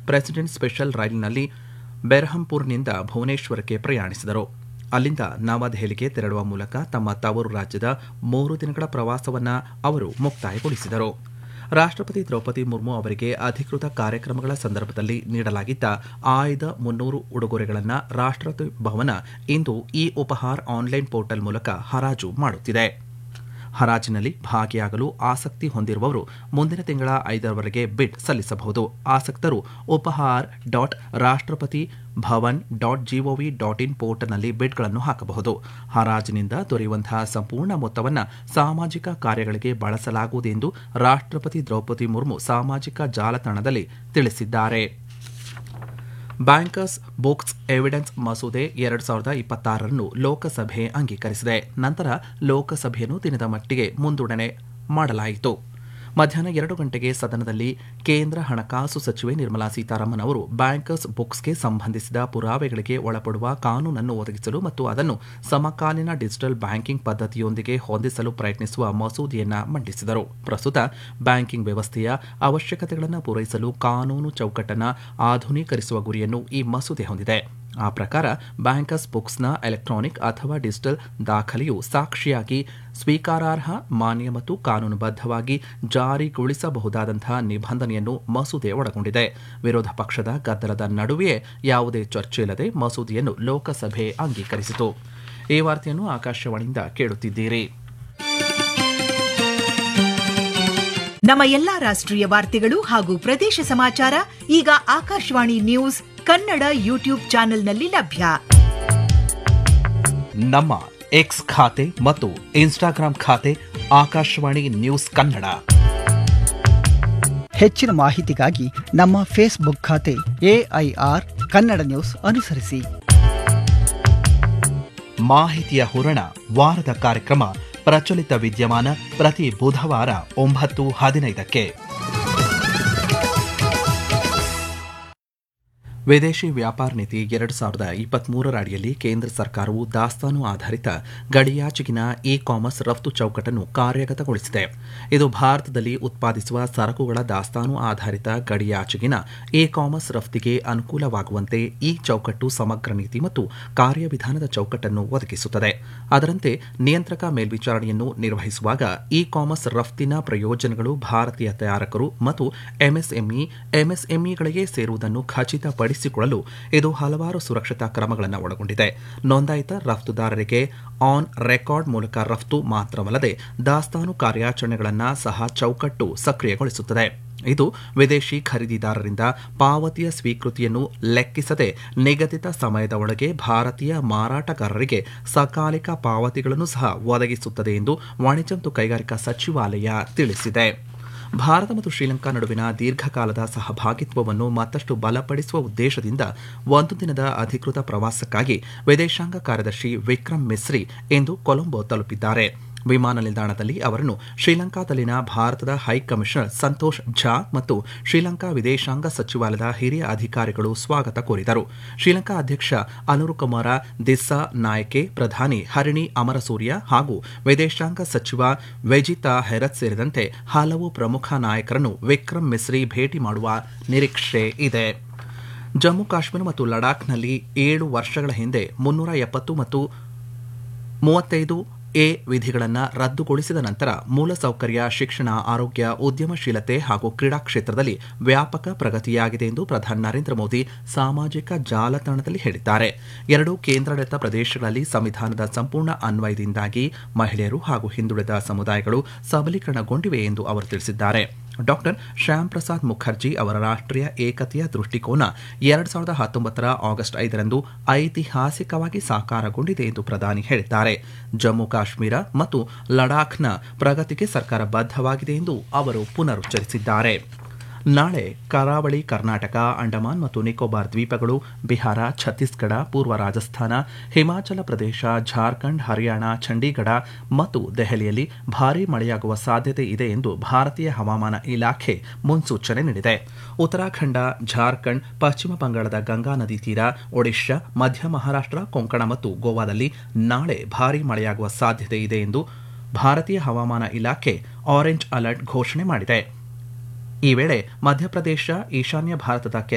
president special ರೈಲಿನಲ್ಲಿ ಬೆರ್ಹಂಪುರ್ನಿಂದ ಭುವನೇಶ್ವರಕ್ಕೆ ಪ್ರಯಾಣಿಸಿದರು ಅಲ್ಲಿಂದ ನವದೆಹಲಿಗೆ ತೆರಳುವ ಮೂಲಕ ತಮ್ಮ ತವರು ರಾಜ್ಯದ ಮೂರು ದಿನಗಳ ಪ್ರವಾಸವನ್ನು ಅವರು ಮುಕ್ತಾಯಗೊಳಿಸಿದರು ರಾಷ್ಟ್ರಪತಿ ದ್ರೌಪದಿ ಮುರ್ಮು ಅವರಿಗೆ ಅಧಿಕೃತ ಕಾರ್ಯಕ್ರಮಗಳ ಸಂದರ್ಭದಲ್ಲಿ ನೀಡಲಾಗಿದ್ದ ಆಯ್ದ ಮುನ್ನೂರು ಉಡುಗೊರೆಗಳನ್ನು ರಾಷ್ಟ್ರಪತಿ ಭವನ ಇಂದು ಇ ಉಪಹಾರ್ ಆನ್ಲೈನ್ ಪೋರ್ಟಲ್ ಮೂಲಕ ಹರಾಜು ಮಾಡುತ್ತಿದೆ ಹರಾಜಿನಲ್ಲಿ ಭಾಗಿಯಾಗಲು ಆಸಕ್ತಿ ಹೊಂದಿರುವವರು ಮುಂದಿನ ತಿಂಗಳ ಐದರವರೆಗೆ ಬಿಡ್ ಸಲ್ಲಿಸಬಹುದು ಆಸಕ್ತರು Upahar dot Rashtrapati Bhavan dot GOV dot in ಪೋರ್ಟಲ್ನಲ್ಲಿ ಬಿಡ್ಗಳನ್ನು ಹಾಕಬಹುದು ಹರಾಜಿನಿಂದ ದೊರೆಯುವಂತಹ ಸಂಪೂರ್ಣ ಮೊತ್ತವನ್ನು ಸಾಮಾಜಿಕ ಕಾರ್ಯಗಳಿಗೆ ಬಳಸಲಾಗುವುದು ಎಂದು ರಾಷ್ಟ್ರಪತಿ ದ್ರೌಪದಿ ಮುರ್ಮು ಸಾಮಾಜಿಕ ಜಾಲತಾಣದಲ್ಲಿ ತಿಳಿಸಿದ್ದಾರೆ ಬ್ಯಾಂಕರ್ಸ್ ಬುಕ್ಸ್ ಎವಿಡೆನ್ಸ್ ಮಸೂದೆ ಎರಡು ಸಾವಿರದ ಇಪ್ಪತ್ತಾರನ್ನು ಲೋಕಸಭೆ ಅಂಗೀಕರಿಸಿದೆ ನಂತರ ಲೋಕಸಭೆಯನ್ನು ದಿನದ ಮಟ್ಟಿಗೆ ಮುಂದೂಡಣೆ ಮಾಡಲಾಯಿತು ಮಧ್ಯಾಹ್ನ ಎರಡು ಗಂಟೆಗೆ ಸದನದಲ್ಲಿ ಕೇಂದ್ರ ಹಣಕಾಸು ಸಚಿವೆ ನಿರ್ಮಲಾ ಸೀತಾರಾಮನ್ ಅವರು ಬ್ಯಾಂಕರ್ಸ್ ಬುಕ್ಸ್ಗೆ ಸಂಬಂಧಿಸಿದ ಪುರಾವೆಗಳಿಗೆ ಒಳಪಡುವ ಕಾನೂನನ್ನು ಒದಗಿಸಲು ಮತ್ತು ಅದನ್ನು ಸಮಕಾಲೀನ ಡಿಜಿಟಲ್ ಬ್ಯಾಂಕಿಂಗ್ ಪದ್ಧತಿಯೊಂದಿಗೆ ಹೊಂದಿಸಲು ಪ್ರಯತ್ನಿಸುವ ಮಸೂದೆಯನ್ನ ಮಂಡಿಸಿದರು ಪ್ರಸ್ತುತ ಬ್ಯಾಂಕಿಂಗ್ ವ್ಯವಸ್ಥೆಯ ಅವಶ್ಯಕತೆಗಳನ್ನು ಪೂರೈಸಲು ಕಾನೂನು ಚೌಕಟ್ಟನ್ನು ಆಧುನೀಕರಿಸುವ ಗುರಿಯನ್ನು ಈ ಮಸೂದೆ ಹೊಂದಿದೆ ಆ ಪ್ರಕಾರ ಬ್ಯಾಂಕರ್ಸ್ ಬುಕ್ಸ್ನ ಎಲೆಕ್ಟ್ರಾನಿಕ್ ಅಥವಾ ಡಿಜಿಟಲ್ ದಾಖಲೆಯು ಸಾಕ್ಷಿಯಾಗಿ ಸ್ವೀಕಾರಾರ್ಹ ಮಾನ್ಯ ಮತ್ತು ಕಾನೂನುಬದ್ಧವಾಗಿ ಜಾರಿಗೊಳಿಸಬಹುದಾದಂತಹ ನಿಬಂಧನೆಯನ್ನು ಮಸೂದೆ ಒಳಗೊಂಡಿದೆ ವಿರೋಧ ಪಕ್ಷದ ಗದ್ದಲದ ನಡುವೆಯೇ ಯಾವುದೇ ಚರ್ಚೆಯಿಲ್ಲದೆ ಮಸೂದೆಯನ್ನು ಲೋಕಸಭೆ ಅಂಗೀಕರಿಸಿತು ಈ ವಾರ್ತೆಯನ್ನು ಆಕಾಶವಾಣಿಯಿಂದ ಕೇಳುತ್ತಿದ್ದೀರಿ ನಮ್ಮ ಎಲ್ಲಾ ರಾಷ್ಟ್ರೀಯ ವಾರ್ತೆಗಳು ಹಾಗೂ ಪ್ರದೇಶ ಸಮಾಚಾರ ಈಗ ಆಕಾಶವಾಣಿ ನ್ಯೂಸ್ ಕನ್ನಡ ಯೂಟ್ಯೂಬ್ ಚಾನೆಲ್ನಲ್ಲಿ ಲಭ್ಯ ನಮ್ಮ ಎಕ್ಸ್ ಖಾತೆ ಮತ್ತು ಇನ್ಸ್ಟಾಗ್ರಾಂ ಖಾತೆ ಆಕಾಶವಾಣಿ ನ್ಯೂಸ್ ಕನ್ನಡ ಹೆಚ್ಚಿನ ಮಾಹಿತಿಗಾಗಿ ನಮ್ಮ ಫೇಸ್ಬುಕ್ ಖಾತೆ ಎಐಆರ್ ಕನ್ನಡ ನ್ಯೂಸ್ ಅನುಸರಿಸಿ ಮಾಹಿತಿಯ ಹೂರಣ ವಾರದ ಕಾರ್ಯಕ್ರಮ ಪ್ರಚಲಿತ ವಿದ್ಯಮಾನ ಪ್ರತಿ ಬುಧವಾರ ಒಂಬತ್ತು ಹದಿನೈದಕ್ಕೆ ವಿದೇಶಿ ವ್ಯಾಪಾರ ನೀತಿ ಎರಡು ಸಾವಿರದ ಇಪ್ಪತ್ಮೂರರ ಅಡಿಯಲ್ಲಿ ಕೇಂದ್ರ ಸರ್ಕಾರವು ದಾಸ್ತಾನು ಆಧಾರಿತ ಗಡಿಯಾಚೆಗಿನ ಇ ಕಾಮರ್ಸ್ ರಫ್ತು ಚೌಕಟ್ಟನ್ನು ಕಾರ್ಯಗತಗೊಳಿಸಿದೆ ಇದು ಭಾರತದಲ್ಲಿ ಉತ್ಪಾದಿಸುವ ಸರಕುಗಳ ದಾಸ್ತಾನು ಆಧಾರಿತ ಗಡಿಯಾಚೆಗಿನ ಇ ಕಾಮರ್ಸ್ ರಫ್ತಿಗೆ ಅನುಕೂಲವಾಗುವಂತೆ ಈ ಚೌಕಟ್ಟು ಸಮಗ್ರ ನೀತಿ ಮತ್ತು ಕಾರ್ಯವಿಧಾನದ ಚೌಕಟ್ಟನ್ನು ಒದಗಿಸುತ್ತದೆ ಅದರಂತೆ ನಿಯಂತ್ರಕ ಮೇಲ್ವಿಚಾರಣೆಯನ್ನು ನಿರ್ವಹಿಸುವಾಗ ಇ ಕಾಮರ್ಸ್ ರಫ್ತಿನ ಪ್ರಯೋಜನಗಳು ಭಾರತೀಯ ತಯಾರಕರು ಮತ್ತು ಎಂಎಸ್ಎಂಇ ಎಂಎಸ್ಎಂಇಗಳಿಗೆ ಸೇರುವುದನ್ನು ಖಚಿತಪಡಿಸಿಕೊಳ್ಳಲು ಇದು ಹಲವಾರು ಸುರಕ್ಷತಾ ಕ್ರಮಗಳನ್ನು ಒಳಗೊಂಡಿದೆ ನೋಂದಾಯಿತ ರಫ್ತುದಾರರಿಗೆ ಆನ್ ರೆಕಾರ್ಡ್ ಮೂಲಕ ರಫ್ತು ಮಾತ್ರವಲ್ಲದೆ ದಾಸ್ತಾನು ಕಾರ್ಯಾಚರಣೆಗಳನ್ನು ಸಹ ಚೌಕಟ್ಟು ಸಕ್ರಿಯಗೊಳಿಸುತ್ತದೆ ಇದು ವಿದೇಶಿ ಖರೀದಿದಾರರಿಂದ ಪಾವತಿಯ ಸ್ವೀಕೃತಿಯನ್ನು ಲೆಕ್ಕಿಸದೆ ನಿಗದಿತ ಸಮಯದ ಒಳಗೆ ಭಾರತೀಯ ಮಾರಾಟಗಾರರಿಗೆ ಸಕಾಲಿಕ ಪಾವತಿಗಳನ್ನು ಸಹ ಒದಗಿಸುತ್ತದೆ ಎಂದು ವಾಣಿಜ್ಯ ಮತ್ತು ಕೈಗಾರಿಕಾ ಸಚಿವಾಲಯ ತಿಳಿಸಿದೆ ಭಾರತ ಮತ್ತು ಶ್ರೀಲಂಕಾ ನಡುವಿನ ದೀರ್ಘಕಾಲದ ಸಹಭಾಗಿತ್ವವನ್ನು ಮತ್ತಷ್ಟು ಬಲಪಡಿಸುವ ಉದ್ದೇಶದಿಂದ ಒಂದು ದಿನದ ಅಧಿಕೃತ ಪ್ರವಾಸಕ್ಕಾಗಿ ವಿದೇಶಾಂಗ ಕಾರ್ಯದರ್ಶಿ ವಿಕ್ರಮ್ ಮಿಸ್ರಿ ಇಂದು ಕೊಲಂಬೋ ತಲುಪಿದ್ದಾರೆ ವಿಮಾನ ನಿಲ್ದಾಣದಲ್ಲಿ ಅವರನ್ನು ಶ್ರೀಲಂಕಾದಲ್ಲಿನ ಭಾರತದ ಹೈಕಮಿಷನರ್ ಸಂತೋಷ್ ಝಾ ಮತ್ತು ಶ್ರೀಲಂಕಾ ವಿದೇಶಾಂಗ ಸಚಿವಾಲಯದ ಹಿರಿಯ ಅಧಿಕಾರಿಗಳು ಸ್ವಾಗತ ಕೋರಿದರು ಶ್ರೀಲಂಕಾ ಅಧ್ಯಕ್ಷ ಅನುರುಕುಮಾರ ದಿಸ್ಸಾ ನಾಯಕೆ ಪ್ರಧಾನಿ ಹರಿಣಿ ಅಮರಸೂರ್ಯ ಹಾಗೂ ವಿದೇಶಾಂಗ ಸಚಿವ ವೆಜಿತಾ ಹೆರತ್ ಸೇರಿದಂತೆ ಹಲವು ಪ್ರಮುಖ ನಾಯಕರನ್ನು ವಿಕ್ರಮ್ ಮಿಸ್ರಿ ಭೇಟಿ ಮಾಡುವ ನಿರೀಕ್ಷೆ ಇದೆ ಜಮ್ಮು ಕಾಶ್ಮೀರ ಮತ್ತು ಲಡಾಖ್ನಲ್ಲಿ ಏಳು ವರ್ಷಗಳ ಹಿಂದೆ ಮುನ್ನೂರ ಎಪ್ಪತ್ತು ಮತ್ತು ಮೂವತ್ತೈದು ಎ ವಿಧಿಗಳನ್ನು ರದ್ದುಗೊಳಿಸಿದ ನಂತರ ಮೂಲಸೌಕರ್ಯ ಶಿಕ್ಷಣ ಆರೋಗ್ಯ ಉದ್ಯಮಶೀಲತೆ ಹಾಗೂ ಕ್ರೀಡಾ ಕ್ಷೇತ್ರದಲ್ಲಿ ವ್ಯಾಪಕ ಪ್ರಗತಿಯಾಗಿದೆ ಎಂದು ಪ್ರಧಾನಿ ನರೇಂದ್ರ ಮೋದಿ ಸಾಮಾಜಿಕ ಜಾಲತಾಣದಲ್ಲಿ ಹೇಳಿದ್ದಾರೆ ಎರಡು ಕೇಂದ್ರಾಡಳಿತ ಪ್ರದೇಶಗಳಲ್ಲಿ ಸಂವಿಧಾನದ ಸಂಪೂರ್ಣ ಅನ್ವಯದಿಂದಾಗಿ ಮಹಿಳೆಯರು ಹಾಗೂ ಹಿಂದುಳಿದ ಸಮುದಾಯಗಳು ಸಬಲೀಕರಣಗೊಂಡಿವೆ ಎಂದು ಅವರು ತಿಳಿಸಿದ್ದಾರೆ ಡಾಕ್ಟರ್ ಶ್ಯಾಮ್ ಪ್ರಸಾದ್ ಮುಖರ್ಜಿ ಅವರ ರಾಷ್ಟ್ರೀಯ ಏಕತೆಯ ದೃಷ್ಟಿಕೋನ ಎರಡು ಸಾವಿರದ ಹತ್ತೊಂಬತ್ತರ ಆಗಸ್ಟ್ ಐದರಂದು ಐತಿಹಾಸಿಕವಾಗಿ ಸಾಕಾರಗೊಂಡಿದೆ ಎಂದು ಪ್ರಧಾನಿ ಹೇಳಿದ್ದಾರೆ ಜಮ್ಮು ಕಾಶ್ಮೀರ ಮತ್ತು ಲಡಾಖ್ನ ಪ್ರಗತಿಗೆ ಸರ್ಕಾರ ಬದ್ಧವಾಗಿದೆ ಎಂದು ಅವರು ಪುನರುಚ್ಚರಿಸಿದ್ದಾರೆ ನಾಳೆ ಕರಾವಳಿ ಕರ್ನಾಟಕ ಅಂಡಮಾನ್ ಮತ್ತು ನಿಕೋಬಾರ್ ದ್ವೀಪಗಳು ಬಿಹಾರ ಛತ್ತೀಸ್ಗಢ ಪೂರ್ವ ರಾಜಸ್ಥಾನ ಹಿಮಾಚಲ ಪ್ರದೇಶ ಜಾರ್ಖಂಡ್ ಹರಿಯಾಣ ಚಂಡೀಗಢ ಮತ್ತು ದೆಹಲಿಯಲ್ಲಿ ಭಾರೀ ಮಳೆಯಾಗುವ ಸಾಧ್ಯತೆ ಇದೆ ಎಂದು ಭಾರತೀಯ ಹವಾಮಾನ ಇಲಾಖೆ ಮುನ್ಸೂಚನೆ ನೀಡಿದೆ ಉತ್ತರಾಖಂಡ ಜಾರ್ಖಂಡ್ ಪಶ್ಚಿಮ ಬಂಗಾಳದ ಗಂಗಾ ನದಿ ತೀರ ಒಡಿಶಾ ಮಧ್ಯ ಮಹಾರಾಷ್ಟ್ರ ಕೊಂಕಣ ಮತ್ತು ಗೋವಾದಲ್ಲಿ ನಾಳೆ ಭಾರೀ ಮಳೆಯಾಗುವ ಸಾಧ್ಯತೆ ಇದೆ ಎಂದು ಭಾರತೀಯ ಹವಾಮಾನ ಇಲಾಖೆ ಆರೆಂಜ್ ಅಲರ್ಟ್ ಘೋಷಣೆ ಮಾಡಿದೆ ಈ ವೇಳೆ ಮಧ್ಯಪ್ರದೇಶ ಈಶಾನ್ಯ ಭಾರತದ